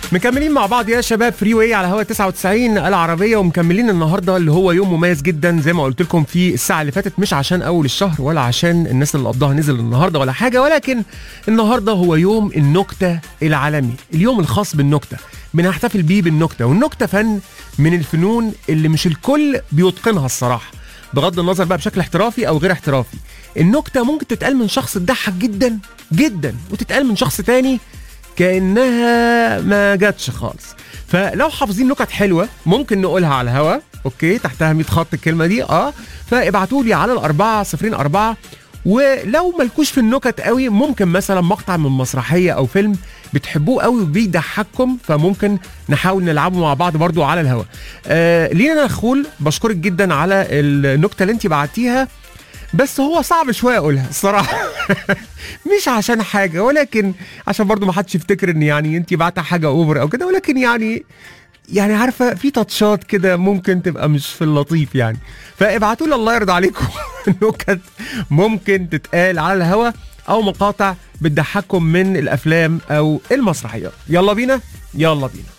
مكملين مع بعض يا شباب فري واي على هوا 99 العربيه ومكملين النهارده اللي هو يوم مميز جدا زي ما قلت لكم في الساعه اللي فاتت مش عشان اول الشهر ولا عشان الناس اللي قبضها نزل النهارده ولا حاجه ولكن النهارده هو يوم النكته العالمي اليوم الخاص بالنكته بنحتفل بيه بالنكته والنكته فن من الفنون اللي مش الكل بيتقنها الصراحه بغض النظر بقى بشكل احترافي او غير احترافي النكته ممكن تتقال من شخص تضحك جدا جدا وتتقال من شخص تاني كانها ما جاتش خالص فلو حافظين نكت حلوه ممكن نقولها على الهوا اوكي تحتها 100 خط الكلمه دي اه فابعتوا لي على الأربعة صفرين أربعة ولو مالكوش في النكت قوي ممكن مثلا مقطع من مسرحيه او فيلم بتحبوه قوي وبيضحككم فممكن نحاول نلعبه مع بعض برضو على الهوا آه لينا نخول بشكرك جدا على النكته اللي انت بعتيها بس هو صعب شويه اقولها الصراحه مش عشان حاجه ولكن عشان برضو ما حدش يفتكر ان يعني انت بعت حاجه اوفر او كده ولكن يعني يعني عارفه في تاتشات كده ممكن تبقى مش في اللطيف يعني فابعتوا لي الله يرضى عليكم نكت ممكن تتقال على الهوا او مقاطع بتضحككم من الافلام او المسرحيات يلا بينا يلا بينا